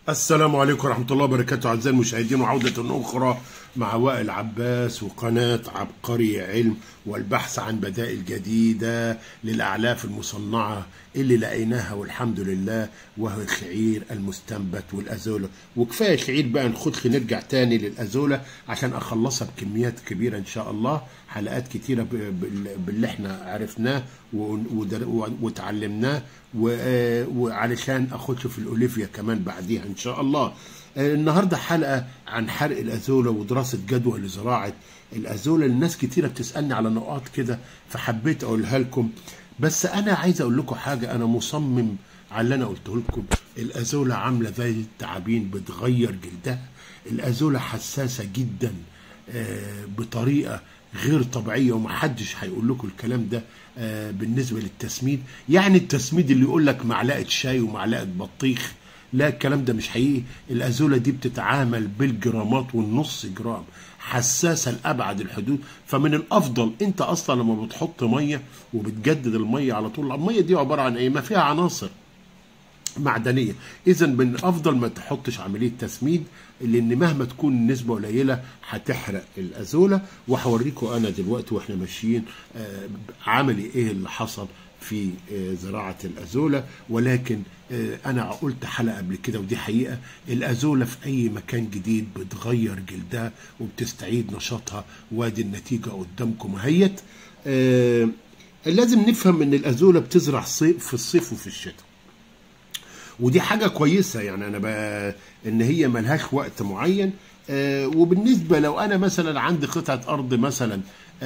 السلام عليكم ورحمة الله وبركاته أعزائي المشاهدين وعودة أخرى مع وائل عباس وقناة عبقري علم والبحث عن بدائل جديدة للأعلاف المصنعة اللي لقيناها والحمد لله وهو الشعير المستنبت والأزولة وكفاية شعير بقى نخدخ نرجع تاني للأزولة عشان أخلصها بكميات كبيرة إن شاء الله حلقات كتيرة ب- بال- باللي احنا عرفناه و- ودر- وتعلمناه و- وعلشان أخش في الأوليفيا كمان بعديها إن شاء الله آه، النهارده حلقه عن حرق الازوله ودراسه جدوى لزراعه الازوله الناس كتيره بتسالني على نقاط كده فحبيت اقولها لكم بس انا عايز اقول لكم حاجه انا مصمم على اللي انا قلته لكم الازوله عامله زي التعابين بتغير جلدها الازوله حساسه جدا آه، بطريقه غير طبيعيه ومحدش هيقول لكم الكلام ده آه، بالنسبه للتسميد يعني التسميد اللي يقول لك معلقه شاي ومعلقه بطيخ لا الكلام ده مش حقيقي الازوله دي بتتعامل بالجرامات والنص جرام حساسه لابعد الحدود فمن الافضل انت اصلا لما بتحط ميه وبتجدد الميه على طول الميه دي عباره عن ايه ما فيها عناصر معدنيه اذا من الافضل ما تحطش عمليه تسميد لان مهما تكون النسبه قليله هتحرق الازوله وهوريكم انا دلوقتي واحنا ماشيين آه، عملي ايه اللي حصل في آه، زراعه الازوله ولكن آه، انا قلت حلقه قبل كده ودي حقيقه الازوله في اي مكان جديد بتغير جلدها وبتستعيد نشاطها وادي النتيجه قدامكم اهيت آه، لازم نفهم ان الازوله بتزرع صيف في الصيف وفي الشتاء ودي حاجه كويسه يعني انا بقى ان هي ملهاش وقت معين آه وبالنسبه لو انا مثلا عندي قطعه ارض مثلا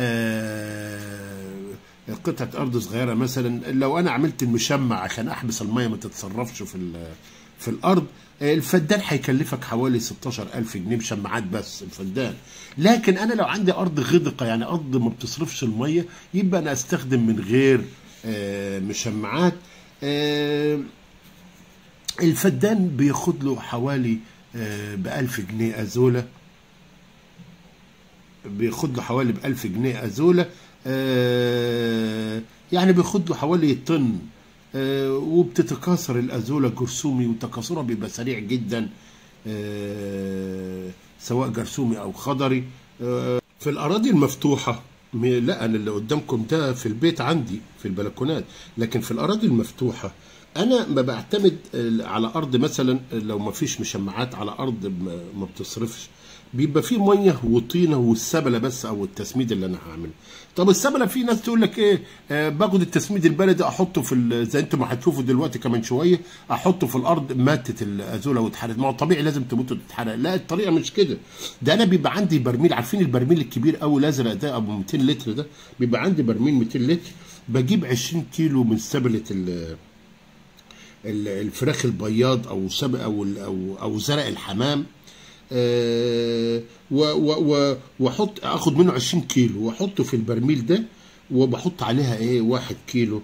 آه قطعه ارض صغيره مثلا لو انا عملت المشمع عشان احبس الميه ما تتصرفش في ال- في الارض آه، الفدان هيكلفك حوالي 16000 جنيه مشمعات بس الفدان لكن انا لو عندي ارض غدقه يعني ارض ما بتصرفش الميه يبقى انا استخدم من غير آه، مشمعات آه، الفدان بياخد له حوالي ب 1000 جنيه ازوله بياخد له حوالي ب 1000 جنيه ازوله آه، يعني بياخد له حوالي طن آه، وبتتكاثر الازوله جرثومي وتكاثرها بيبقى سريع جدا آه، سواء جرثومي او خضري آه، في الاراضي المفتوحه م- لا انا اللي قدامكم ده في البيت عندي في البلكونات لكن في الاراضي المفتوحه انا ما بعتمد آه، على ارض مثلا لو ما فيش مشمعات على ارض ما- ما بتصرفش بيبقى فيه ميه وطينه والسبله بس او التسميد اللي انا هعمله طب السبله في ناس تقول لك ايه آه باخد التسميد البلدي احطه في ال- زي انتم ما هتشوفوا دلوقتي كمان شويه احطه في الارض ماتت الازوله واتحرقت ما هو طبيعي لازم تموت وتتحرق لا الطريقه مش كده ده انا بيبقى عندي برميل عارفين البرميل الكبير قوي الازرق ده ابو 200 لتر ده بيبقى عندي برميل 200 لتر بجيب 20 كيلو من سبله ال- ال- الفراخ البياض او سب او ال- او او زرع الحمام آه، و- و- و- واحط اخد منه 20 كيلو واحطه في البرميل ده وبحط عليها ايه واحد كيلو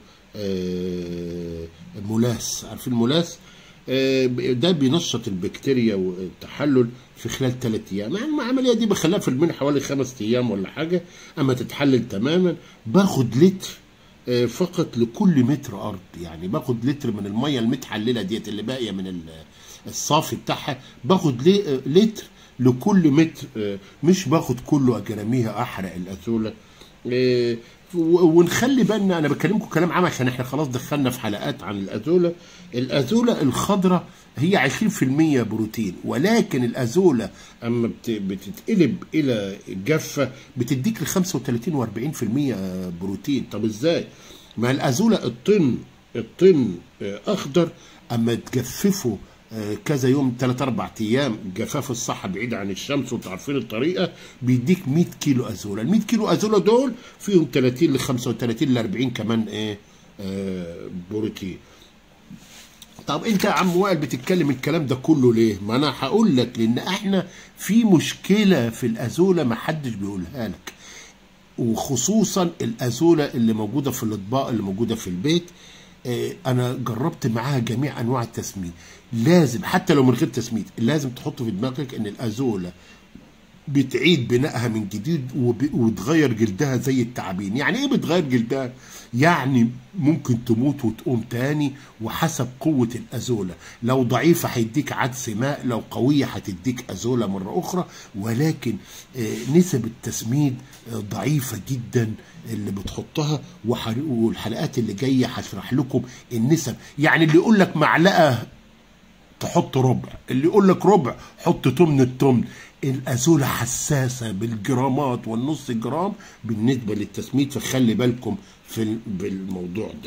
آه، ملاس عارفين الملاس آه، ده بينشط البكتيريا والتحلل في خلال ثلاث ايام يعني العمليه دي بخليها في المنى حوالي خمس ايام ولا حاجه اما تتحلل تماما باخد لتر آه، فقط لكل متر ارض يعني باخد لتر من الميه المتحلله ديت اللي باقيه من ال- الصافي بتاعها باخد لي- آه، لتر لكل متر آه، مش باخد كله اجرميها احرق الازوله آه، و- ونخلي بالنا انا بكلمكم كلام عام عشان احنا خلاص دخلنا في حلقات عن الازوله الازوله الخضراء هي 20% بروتين ولكن الازوله اما بت- بتتقلب الى جافه بتديك ل 35 و40% بروتين طب ازاي؟ ما الازوله الطن الطن آه، اخضر اما تجففه آه، كذا يوم 3 4 ايام جفاف الصحة بعيد عن الشمس وانتوا عارفين الطريقه بيديك 100 كيلو ازوله ال 100 كيلو ازوله دول فيهم 30 ل 35 ل 40 كمان ايه آه بروتين طب انت يا عم وائل بتتكلم الكلام ده كله ليه؟ ما انا هقول لك لان احنا في مشكله في الازوله ما حدش بيقولها لك وخصوصا الازوله اللي موجوده في الاطباق اللي موجوده في البيت آه، انا جربت معاها جميع انواع التسميد لازم حتى لو من غير تسميد لازم تحط في دماغك ان الازوله بتعيد بنائها من جديد وب- وتغير جلدها زي التعابين يعني ايه بتغير جلدها يعني ممكن تموت وتقوم تاني وحسب قوة الأزولة لو ضعيفة هيديك عدس ماء لو قوية هتديك أزولة مرة أخرى ولكن آه، نسب التسميد آه، ضعيفة جدا اللي بتحطها وح- والحلقات اللي جاية هشرح لكم النسب يعني اللي يقول لك معلقة تحط ربع اللي يقول لك ربع حط تمن التمن الازوله حساسه بالجرامات والنص جرام بالنسبه للتسميد فخلي بالكم في ال- بالموضوع ده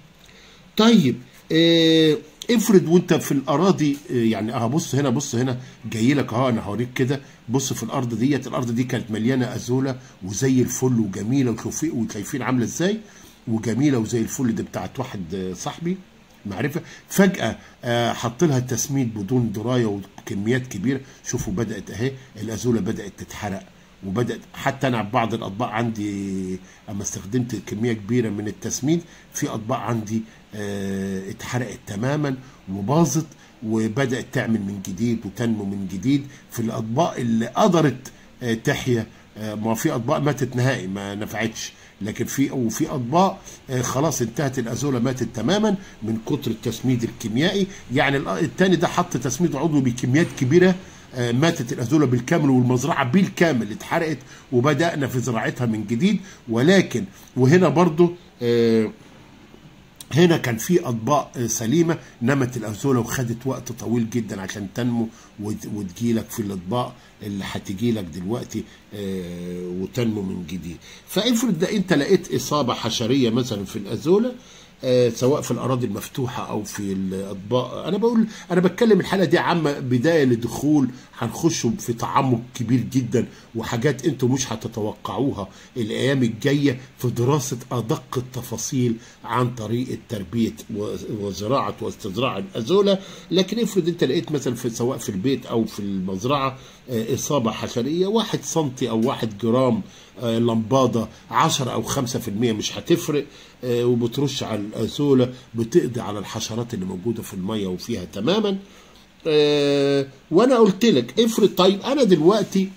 طيب آه افرض وانت في الاراضي آه يعني اه بص هنا بص هنا جاي لك اهو انا هوريك كده بص في الارض ديت الارض دي كانت مليانه ازوله وزي الفل وجميله وشوفي وشايفين عامله ازاي وجميله وزي الفل دي بتاعت واحد آه، صاحبي معرفه فجاه آه حط لها التسميد بدون درايه وكميات كبيره شوفوا بدات اهي الازوله بدات تتحرق وبدات حتى انا بعض الاطباق عندي اما استخدمت كميه كبيره من التسميد في اطباق عندي آه، اتحرقت تماما وباظت وبدات تعمل من جديد وتنمو من جديد في الاطباق اللي قدرت آه، تحيا آه، ما في اطباق ماتت نهائي ما نفعتش لكن في وفي اطباق آه، خلاص انتهت الازوله ماتت تماما من كتر التسميد الكيميائي يعني الأ- التاني ده حط تسميد عضوي بكميات كبيره آه، ماتت الازوله بالكامل والمزرعه بالكامل اتحرقت وبدانا في زراعتها من جديد ولكن وهنا برضو آه، هنا كان في اطباق آه، سليمه نمت الازوله وخدت وقت طويل جدا عشان تنمو وت- وتجيلك في الاطباق اللي هتجيلك دلوقتي آه، وتنمو من جديد فافرض ده انت لقيت اصابه حشريه مثلا في الازوله آه، سواء في الاراضي المفتوحه او في الاطباق انا بقول انا بتكلم الحلقه دي عامه بدايه لدخول هنخش في تعمق كبير جدا وحاجات انتم مش هتتوقعوها الايام الجايه في دراسه ادق التفاصيل عن طريقه تربيه و- وزراعه واستزراع الازوله لكن افرض انت لقيت مثلا في سواء في البيت او في المزرعه آه، اصابه حشريه واحد سنتي او واحد جرام آه، لمبادة 10 أو 5% مش هتفرق آه، وبترش على الأزولة بتقضي على الحشرات اللي موجودة في المية وفيها تماما آه، وأنا قلت لك افرض طيب أنا دلوقتي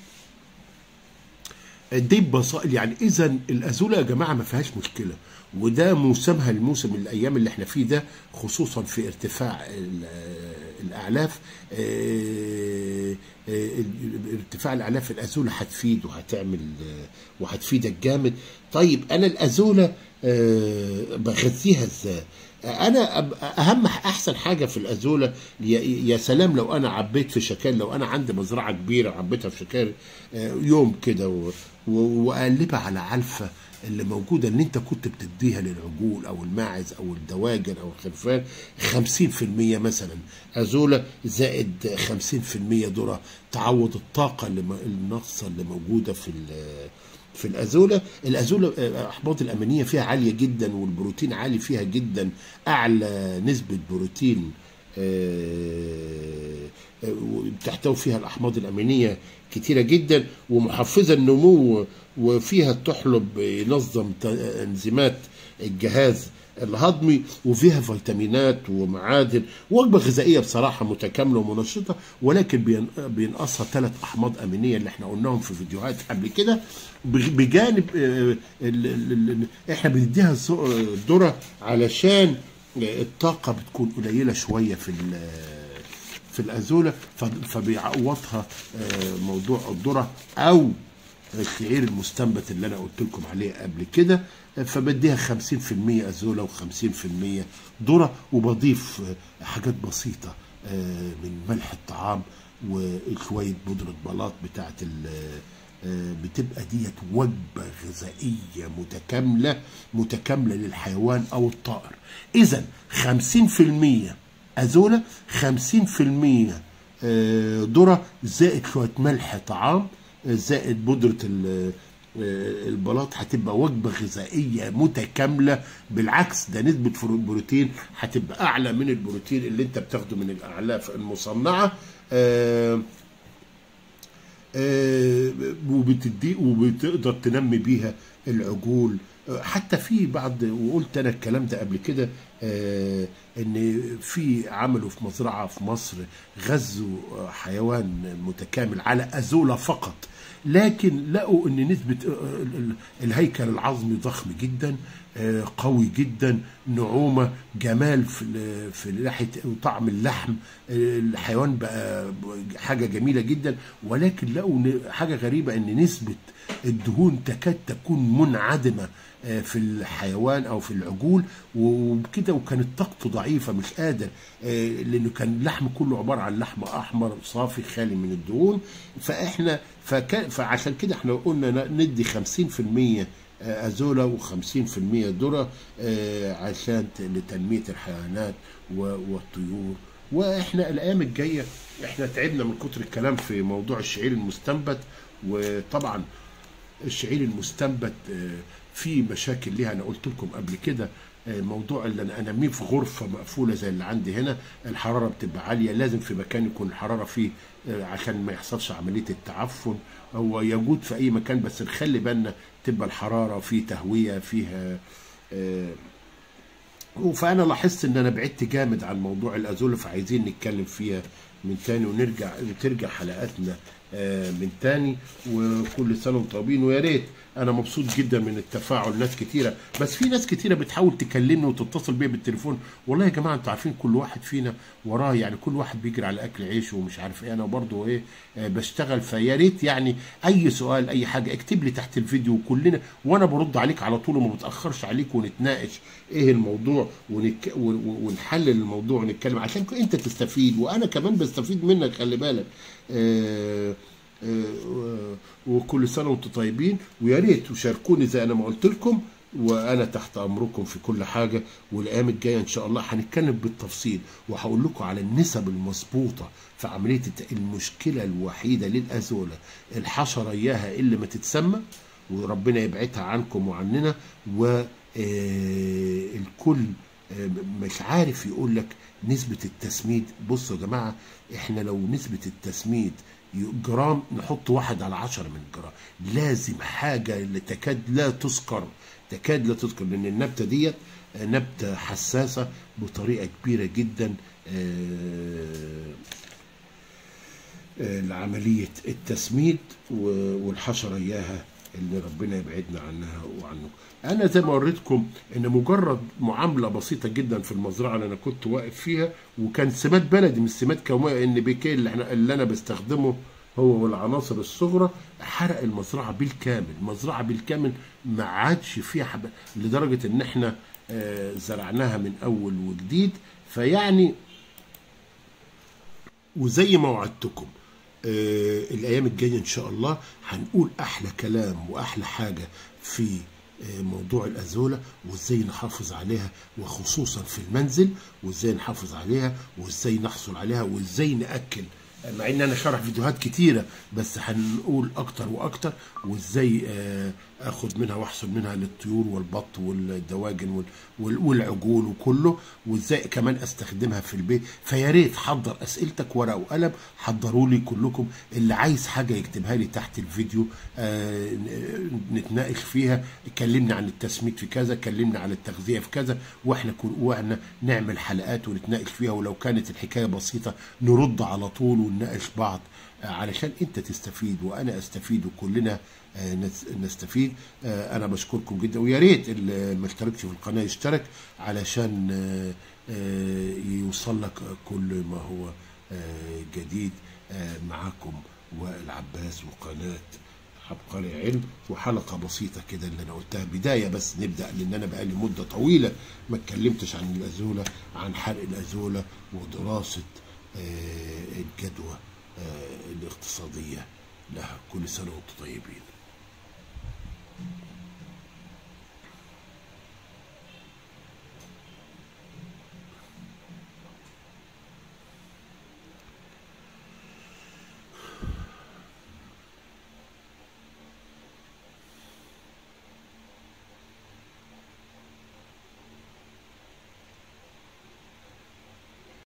دي ببساطة يعني اذا الازوله يا جماعه ما فيهاش مشكله وده موسمها الموسم الايام اللي احنا فيه ده خصوصا في ارتفاع ال- الاعلاف آه، آه، ارتفاع الاعلاف الازوله هتفيد وهتعمل آه، وهتفيدك جامد طيب انا الازوله آه، بغذيها ازاي انا أب- اهم احسن حاجه في الازوله يا يا سلام لو انا عبيت في شكال لو انا عندي مزرعه كبيره وعبيتها في شكال آه، يوم كده و- و- واقلبها على علفه اللي موجوده اللي انت كنت بتديها للعجول او الماعز او الدواجن او الخرفان 50% مثلا ازوله زائد 50% ذره تعوض الطاقه اللي م- الناقصه اللي موجوده في ال- في الازوله الازوله آه، احماض الامينيه فيها عاليه جدا والبروتين عالي فيها جدا اعلى نسبه بروتين آه، آه، بتحتوي فيها الاحماض الامينيه كتيره جدا ومحفزه النمو وفيها تحلب ينظم ت- انزيمات الجهاز الهضمي وفيها فيتامينات ومعادن وجبه غذائيه بصراحه متكامله ومنشطه ولكن بين- بينقصها ثلاث احماض امينيه اللي احنا قلناهم في فيديوهات قبل كده بج- بجانب آه، ال- ال- ال- احنا بنديها الز- الذره علشان الطاقه بتكون قليله شويه في ال- في الازوله ف- فبيعوضها آه، موضوع الذره او الشعير المستنبت اللي انا قلت لكم عليه قبل كده آه، فبديها 50% ازوله و50% ذره وبضيف آه، حاجات بسيطه آه، من ملح الطعام وشويه بودره بلاط بتاعت ال- آه، بتبقى ديت وجبه غذائيه متكامله متكامله للحيوان او الطائر اذا 50% ازوله 50% آه، ذره زائد شويه ملح طعام آه، زائد بودره ال- آه، البلاط هتبقى وجبه غذائيه متكامله بالعكس ده نسبه فرو- بروتين هتبقى اعلى من البروتين اللي انت بتاخده من الاعلاف المصنعه آه، آه، وبتدي وبتقدر تنمي بيها العجول آه، حتى في بعض وقلت انا الكلام ده قبل كده آه، ان في عملوا في مزرعه في مصر غزوا آه، حيوان متكامل على ازوله فقط لكن لقوا ان نسبه آه، ال- ال- الهيكل العظمي ضخم جدا آه، قوي جدا نعومه جمال في ال- في ناحيه طعم اللحم آه، الحيوان بقى حاجه جميله جدا ولكن لقوا إن- حاجه غريبه ان نسبه الدهون تكاد تكون منعدمه آه، في الحيوان او في العجول وبكده وكانت طاقته ضعيفه مش قادر آه، لانه كان اللحم كله عباره عن لحم احمر صافي خالي من الدهون فاحنا فكان فعشان كده احنا قلنا ن- ندي 50% ازولا و50% ذره آه، عشان ت- لتنميه الحيوانات و- والطيور واحنا الايام الجايه احنا تعبنا من كتر الكلام في موضوع الشعير المستنبت وطبعا الشعير المستنبت آه، فيه مشاكل ليها انا قلت لكم قبل كده آه، موضوع اللي انا انميه في غرفه مقفوله زي اللي عندي هنا الحراره بتبقى عاليه لازم في مكان يكون الحراره فيه آه، عشان ما يحصلش عمليه التعفن هو يجود في اي مكان بس نخلي بالنا تبقى الحراره فيه تهويه فيها آه، فانا لاحظت ان انا بعدت جامد عن موضوع الازوله فعايزين نتكلم فيها من تاني ونرجع وترجع حلقاتنا آه، من تاني وكل سنه وانتم طيبين ويا ريت انا مبسوط جدا من التفاعل ناس كتيره بس في ناس كتيره بتحاول تكلمني وتتصل بيا بالتليفون والله يا جماعه انتوا عارفين كل واحد فينا وراه يعني كل واحد بيجري على اكل عيشه ومش عارف ايه انا برضه ايه آه، بشتغل فيا ريت يعني اي سؤال اي حاجه اكتب لي تحت الفيديو كلنا وانا برد عليك على طول وما بتاخرش عليك ونتناقش ايه الموضوع ونك... و- و- ونحلل الموضوع ونتكلم عشان انت تستفيد وانا كمان بستفيد منك خلي بالك آه آه، وكل سنه وانتم طيبين ويا ريت تشاركوني زي انا ما قلت لكم وانا تحت امركم في كل حاجه والايام الجايه ان شاء الله هنتكلم بالتفصيل وهقول لكم على النسب المظبوطه في عمليه الت- المشكله الوحيده للازوله الحشره اياها اللي ما تتسمى وربنا يبعدها عنكم وعننا والكل مش عارف يقول لك نسبة التسميد بصوا يا جماعة احنا لو نسبة التسميد جرام نحط واحد على عشرة من الجرام لازم حاجة اللي تكاد لا تذكر تكاد لا تذكر لأن النبتة ديت نبتة حساسة بطريقة كبيرة جدا آه، آه، لعملية التسميد و- والحشرة إياها اللي ربنا يبعدنا عنها وعنه أنا زي ما وريتكم إن مجرد معاملة بسيطة جدا في المزرعة اللي أنا كنت واقف فيها وكان سماد بلدي مش سماد كومية إن بي كي اللي, احنا اللي أنا بستخدمه هو والعناصر الصغرى حرق المزرعة بالكامل المزرعة بالكامل ما عادش فيها حب... لدرجة إن إحنا آه، زرعناها من أول وجديد فيعني وزي ما وعدتكم آه الايام الجايه ان شاء الله هنقول احلى كلام واحلى حاجه في آه موضوع الازوله وازاي نحافظ عليها وخصوصا في المنزل وازاي نحافظ عليها وازاي نحصل عليها وازاي ناكل مع ان انا شرح فيديوهات كتيره بس هنقول اكتر واكتر وازاي آه، اخد منها واحصل منها للطيور والبط والدواجن وال- وال- والعجول وكله وازاي كمان استخدمها في البيت فيا ريت حضر اسئلتك ورقه وقلم حضروا لي كلكم اللي عايز حاجه يكتبها لي تحت الفيديو آه، ن- نتناقش فيها كلمني عن التسميد في كذا كلمني عن التغذيه في كذا واحنا كل واحنا نعمل حلقات ونتناقش فيها ولو كانت الحكايه بسيطه نرد على طول ونناقش بعض آه، علشان انت تستفيد وانا استفيد وكلنا آه، نس- نستفيد آه، انا بشكركم جدا ويا ريت اللي ما اشتركش في القناه يشترك علشان آه، آه، يوصل لك كل ما هو آه، جديد آه، معاكم وائل عباس وقناه عبقري علم وحلقه بسيطه كده اللي انا قلتها بدايه بس نبدا لان انا بقالي مده طويله ما اتكلمتش عن الازوله عن حرق الازوله ودراسه آه، الجدوى آه، الاقتصاديه لها كل سنه وانتم طيبين